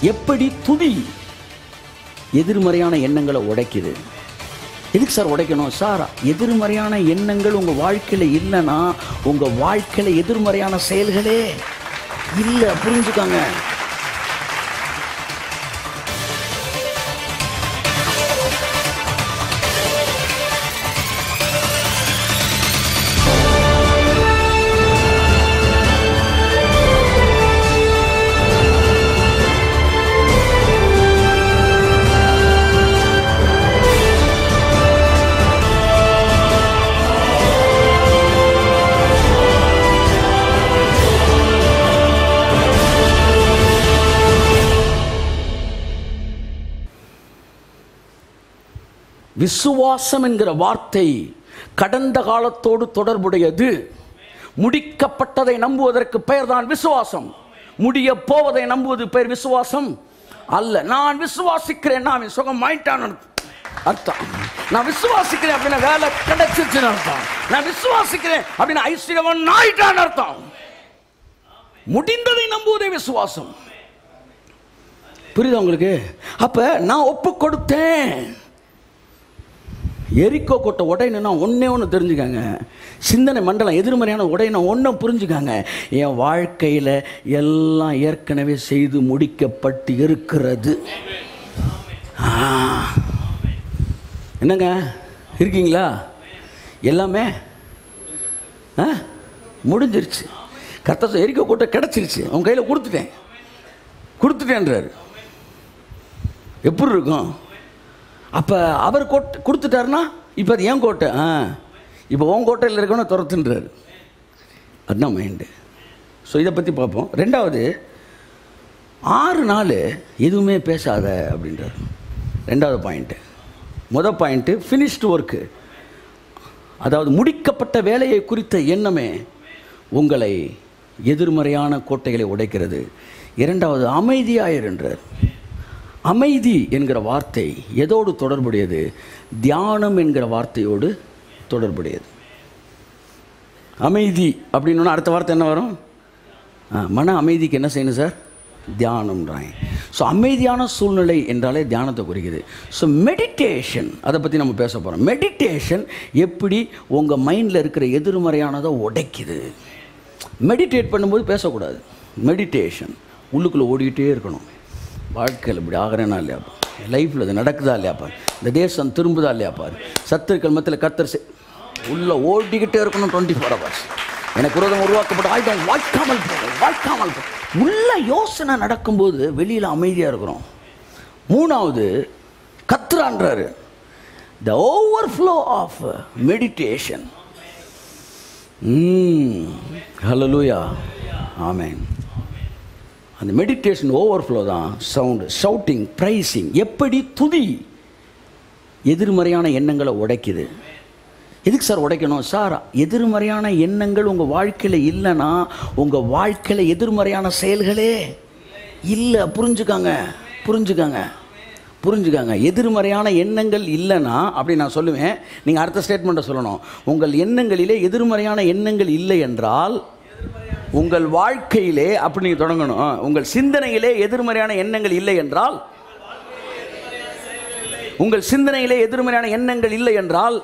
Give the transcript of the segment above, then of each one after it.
எப்படி துதி எதிர்மறையான எண்ணங்களை உடைக்குது எதுக்கு சார் உடைக்கணும் சார் எதிர்மறையான எண்ணங்கள் உங்கள் வாழ்க்கையில் இல்லைன்னா உங்கள் வாழ்க்கையில் எதிர்மறையான செயல்களே இல்லை புரிஞ்சுக்கோங்க விசுவாசம் என்கிற வார்த்தை கடந்த காலத்தோடு தொடர்புடையது முடிக்கப்பட்டதை நம்புவதற்கு பெயர்தான் விசுவாசம் முடிய போவதை நம்புவது பெயர் விசுவாசம் அல்ல நான் விசுவாசிக்கிறேன் நான் சுகம் ஆயிட்டான் அர்த்தம் நான் விசுவாசிக்கிறேன் அப்படின்னா வேலை கிடைச்சிருச்சுன்னு அர்த்தம் நான் விசுவாசிக்கிறேன் அப்படின்னா ஐஸ்வர்யவன் ஆயிட்டான் அர்த்தம் முடிந்ததை நம்புவதே விசுவாசம் புரியுதா உங்களுக்கு அப்ப நான் ஒப்பு கொடுத்தேன் எரிக்கோ கொட்டை உடையணும்னா ஒன்றே ஒன்று தெரிஞ்சுக்கங்க சிந்தனை மண்டலம் எதிர்மறையான உடையணும் ஒன்றும் புரிஞ்சுக்காங்க என் வாழ்க்கையில் எல்லாம் ஏற்கனவே செய்து முடிக்கப்பட்டு இருக்கிறது ஆ. என்னங்க இருக்கீங்களா எல்லாமே ஆ முடிஞ்சிருச்சு கத்த எரிக்கோ கொட்டை கிடச்சிருச்சு உன் கையில் கொடுத்துட்டேன் கொடுத்துட்டேன்றாரு எப்படி இருக்கும் அப்போ அவர் கோட் கொடுத்துட்டாருன்னா இப்போ அது ஏன் கோட்டை ஆ இப்போ உன் கோட்டையில் இருக்கணும் துரத்துன்றாரு அதுதான் மைண்டு ஸோ இதை பற்றி பார்ப்போம் ரெண்டாவது ஆறு நாள் எதுவுமே பேசாத அப்படின்றார் ரெண்டாவது பாயிண்ட்டு மொதல் பாயிண்ட்டு ஃபினிஷ்டு ஒர்க்கு அதாவது முடிக்கப்பட்ட வேலையை குறித்த எண்ணமே உங்களை எதிர்மறையான கோட்டைகளை உடைக்கிறது இரண்டாவது அமைதியாயிருன்றார் அமைதி என்கிற வார்த்தை எதோடு தொடர்புடையது தியானம் என்கிற வார்த்தையோடு தொடர்புடையது அமைதி அப்படின்னா அடுத்த வார்த்தை என்ன வரும் ஆ, மன அமைதிக்கு என்ன செய்யணும் சார் தியானம்ன்றாங்க ஸோ அமைதியான சூழ்நிலை என்றாலே தியானத்தை குறிக்குது ஸோ மெடிடேஷன் அதை பற்றி நம்ம பேச போகிறோம் மெடிடேஷன் எப்படி உங்கள் மைண்டில் இருக்கிற எதிர்மறையானதை உடைக்குது மெடிடேட் பண்ணும்போது பேசக்கூடாது மெடிடேஷன் உள்ளுக்குள்ளே ஓடிக்கிட்டே இருக்கணும் வாழ்க்கையில் இப்படி ஆகிறேனா இல்லையாப்பா லைஃப்பில் இது நடக்குதா இல்லையாப்பா இந்த தேசம் திரும்புதா இல்லையாப்பா சத்துருக்கள் மத்தியில் கத்தர் செ- உள்ள ஓடிக்கிட்டே இருக்கணும் டுவெண்ட்டி ஃபோர் ஹவர்ஸ் எனக்கு விரோதம் உருவாக்கப்பட்ட ஆயுதம் வாய்க்காமல் போகும் வாய்க்காமல் போகும் உள்ள யோசனை நடக்கும்போது வெளியில் அமைதியாக இருக்கிறோம் மூணாவது கத்துறான்றாரு the overflow of meditation hallelujah amen அந்த மெடிடேஷன் ஓவர்ஃப்ளோ தான் சவுண்டு ஷவுட்டிங் ப்ரைசிங் எப்படி துதி எதிர்மறையான எண்ணங்களை உடைக்குது எதுக்கு சார் உடைக்கணும் சார் எதிர்மறையான எண்ணங்கள் உங்கள் வாழ்க்கையில் இல்லைன்னா உங்கள் வாழ்க்கையில் எதிர்மறையான செயல்களே இல்லை புரிஞ்சுக்காங்க புரிஞ்சுக்காங்க புரிஞ்சுக்காங்க எதிர்மறையான எண்ணங்கள் இல்லைன்னா அப்படி நான் சொல்லுவேன் நீங்கள் அடுத்த ஸ்டேட்மெண்ட்டை சொல்லணும் உங்கள் எண்ணங்களிலே எதிர்மறையான எண்ணங்கள் இல்லை என்றால் உங்கள் வாழ்க்கையிலே அப்படி நீங்கள் தொடங்கணும் உங்கள் சிந்தனையிலே எதிர்மறையான எண்ணங்கள் இல்லை என்றால் உங்கள் சிந்தனையிலே எதிர்மறையான எண்ணங்கள் இல்லை என்றால்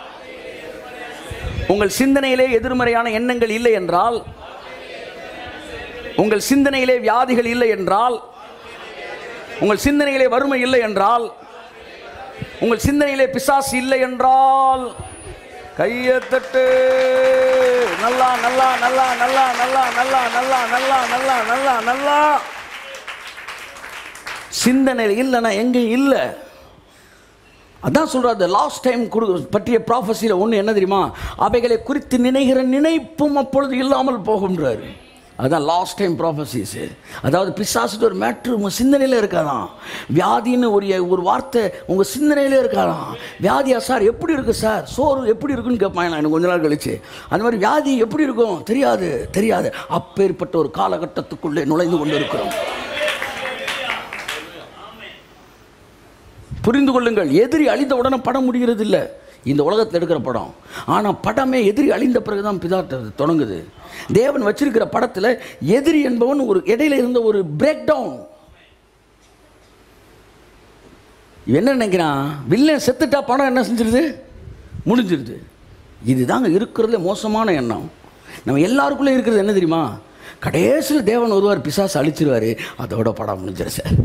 உங்கள் சிந்தனையிலே எதிர்மறையான எண்ணங்கள் இல்லை என்றால் உங்கள் சிந்தனையிலே வியாதிகள் இல்லை என்றால் உங்கள் சிந்தனையிலே வறுமை இல்லை என்றால் உங்கள் சிந்தனையிலே பிசாசு இல்லை என்றால் கையை தட்டு நல்லா நல்லா நல்லா நல்லா நல்லா நல்லா நல்லா நல்லா நல்லா நல்லா நல்லா சிந்தனையில் இல்லைன்னா எங்கேயும் இல்லை அதான் சொல்றாரு லாஸ்ட் டைம் கொடு பற்றிய ப்ராஃபஸியில் ஒன்று என்ன தெரியுமா அவைகளை குறித்து நினைகிற நினைப்பும் அப்பொழுது இல்லாமல் போகும்ன்றாரு அதான் லாஸ்ட் டைம் ப்ராஃபஸிஸ் அதாவது பிசாசுட்டு ஒரு மேட்ரு உங்கள் சிந்தனையில் இருக்காதான் வியாதின்னு ஒரு ஒரு வார்த்தை உங்கள் சிந்தனையிலே இருக்காதான் வியாதியா சார் எப்படி இருக்குது சார் சோறு எப்படி இருக்குன்னு கேட்பான் நான் எனக்கு கொஞ்ச நாள் கழிச்சு அந்த மாதிரி வியாதி எப்படி இருக்கும் தெரியாது தெரியாது அப்பேற்பட்ட ஒரு காலகட்டத்துக்குள்ளே நுழைந்து கொண்டு இருக்கிறோம் புரிந்து கொள்ளுங்கள் எதிரி அழிந்த உடனே படம் முடிகிறது இல்லை இந்த உலகத்தில் எடுக்கிற படம் ஆனால் படமே எதிரி அழிந்த பிறகு தான் பிதா தொடங்குது தேவன் வச்சிருக்கிற படத்தில் எதிரி என்பவன் ஒரு இடையில இருந்த ஒரு பிரேக் டவுன் இவன் என்ன நினைக்கிறான் வில்லன் செத்துட்டா படம் என்ன செஞ்சிருது முடிஞ்சிருது இதுதாங்க இருக்கிறதுல மோசமான எண்ணம் நம்ம எல்லாருக்குள்ளே இருக்கிறது என்ன தெரியுமா கடைசியில் தேவன் ஒருவார் பிசாசு அழிச்சிருவார் அதோட படம் முடிஞ்சிரு சார்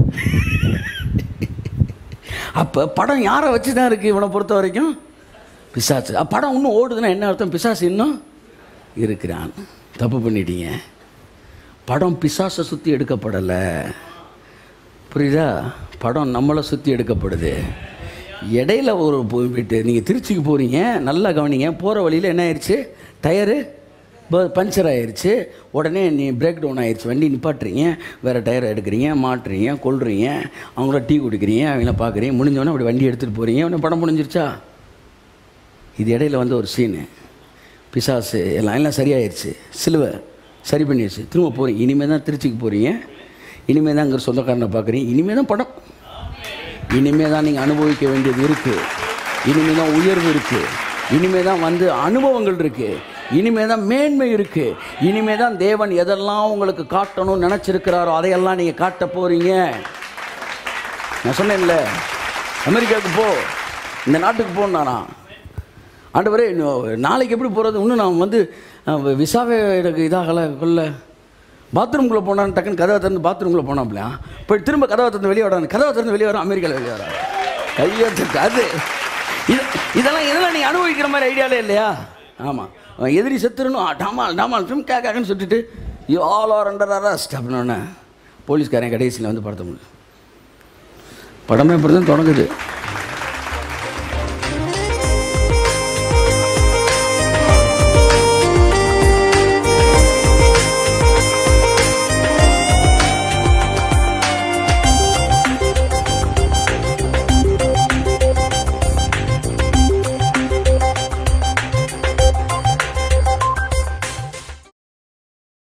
அப்போ படம் யாரை வச்சு தான் இருக்குது இவனை பொறுத்த வரைக்கும் பிசாசு அப்ப படம் இன்னும் ஓடுதுன்னா என்ன அர்த்தம் பிசாசு இன்னும் இருக்கிறான் தப்பு பண்ணிட்டீங்க படம் பிசாசை சுற்றி எடுக்கப்படலை புரியுதா படம் நம்மளை சுற்றி எடுக்கப்படுது இடையில ஒரு போயிட்டு நீங்கள் திருச்சிக்கு போகிறீங்க நல்லா கவனிங்க போகிற வழியில் என்ன ஆயிடுச்சு டயரு பஞ்சர் ஆயிடுச்சு உடனே நீ பிரேக் டவுன் ஆயிடுச்சு வண்டி நிப்பாட்டுறீங்க வேறு டயரை எடுக்கிறீங்க மாட்டுறீங்க கொள்றீங்க அவங்கள டீ குடிக்கிறீங்க அவங்கள பார்க்குறீங்க முடிஞ்சவொடனே அப்படி வண்டி எடுத்துகிட்டு போகிறீங்க உடனே படம் முடிஞ்சிருச்சா இது இடையில வந்து ஒரு சீனு பிசாசு எல்லாம் எல்லாம் சரியாயிருச்சு சிலுவை சரி பண்ணிடுச்சு திரும்ப போகிறீங்க இனிமேல் தான் திருச்சிக்கு போகிறீங்க இனிமேல் தான் அங்கே சொந்தக்காரனை பார்க்குறீங்க இனிமேல் தான் படம் இனிமேல் தான் நீங்கள் அனுபவிக்க வேண்டியது இருக்குது இனிமேல் தான் உயர்வு இருக்குது இனிமேல் தான் வந்து அனுபவங்கள் இருக்குது இனிமேல் தான் மேன்மை இருக்குது இனிமேல் தான் தேவன் எதெல்லாம் உங்களுக்கு காட்டணும்னு நினச்சிருக்கிறாரோ அதையெல்லாம் நீங்கள் காட்ட போகிறீங்க நான் சொன்னேன்ல அமெரிக்காவுக்கு போ இந்த நாட்டுக்கு போனானா ஆண்டவரே இன்னும் நாளைக்கு எப்படி போகிறது இன்னும் நான் வந்து அஹ், விசாவே எனக்கு இதாகலை கொல்ல பாத்ரூம்குள்ளே போனான்னு டக்குன்னு கதவை திறந்து பாத்ரூம்குள்ளே போனாப்லையா போய் திரும்ப கதவை திறந்து வெளியே வரான் கதவை திறந்து வெளியே வரான் அமெரிக்காவில் வெளியே வரான் கையத்துக்கு அது இது இதெல்லாம் இதெல்லாம் நீ அனுபவிக்கிற மாதிரி ஐடியாலே இல்லையா ஆமாம் எதிரி செத்துருணும் ஆ, டாமால் டாமால் சும் கேக்கான்னு சொல்லிட்டு you all are under arrest அப்படின்னோடனே போலீஸ்காரன் கடைசியில் வந்து படுத்த முடியும் படமே இப்படி தான் தொடங்குது